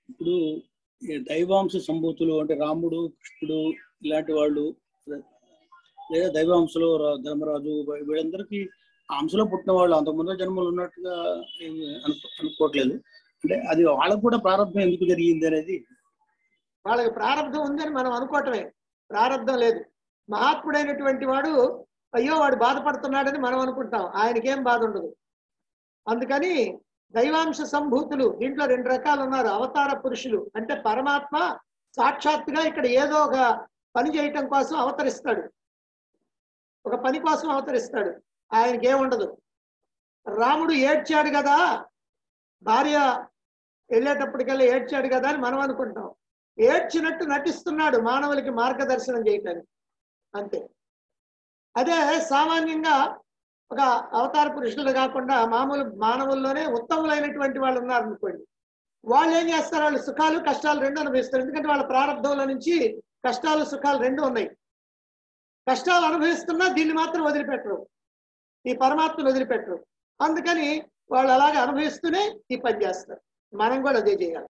ఇప్పుడు ఈ దైవాంశ సంభూతులు అంటే రాముడు కృష్ణుడు ఇలాంటి వాళ్ళు లేదా దైవాంశలో రా- ధర్మరాజు వీ- వీళ్ళందరికీ ఆ అంశలో పుట్టిన వాళ్ళు అంతకుముందు జన్మలు ఉన్నట్టుగా ఏమీ అనుకో అనుకోవట్లేదు అంటే అది వాళ్ళకు కూడా ప్రారంభం ఎందుకు జరిగింది అనేది వాళ్ళకి ప్రారంధం ఉందని మనం అనుకోవటమే ప్రారంధం లేదు మహాత్ముడైనటువంటి వాడు అయ్యో వాడు బాధపడుతున్నాడని మనం అనుకుంటాం ఆయనకేం బాధ ఉండదు అందుకని దైవాంశ సంభూతులు దీంట్లో రెండు రకాలు ఉన్నారు అవతార పురుషులు అంటే పరమాత్మ సాక్షాత్తుగా ఇక్కడ ఏదో ఒక పని చేయటం కోసం అవతరిస్తాడు ఒక పని కోసం అవతరిస్తాడు ఆయనకి ఏముండదు రాముడు ఏడ్చాడు కదా భార్య వెళ్ళేటప్పటికల్లా ఏడ్చాడు కదా అని మనం అనుకుంటాం ఏడ్చినట్టు నటిస్తున్నాడు మానవులకి మార్గదర్శనం చేయటానికి అంతే అదే సామాన్యంగా ఒక అవతార పురుషులు కాకుండా మామూలు మానవుల్లోనే ఉత్తములైనటువంటి వాళ్ళు ఉన్నారు అనుకోండి వాళ్ళు ఏం చేస్తారు వాళ్ళు సుఖాలు కష్టాలు రెండు అనుభవిస్తారు ఎందుకంటే వాళ్ళ ప్రారంభంలో నుంచి కష్టాలు సుఖాలు రెండు ఉన్నాయి కష్టాలు అనుభవిస్తున్నా దీన్ని మాత్రం వదిలిపెట్టరు ఈ పరమాత్మను వదిలిపెట్టరు అందుకని వాళ్ళు అలాగే అనుభవిస్తూనే ఈ పని చేస్తారు మనం కూడా అదే చేయాలి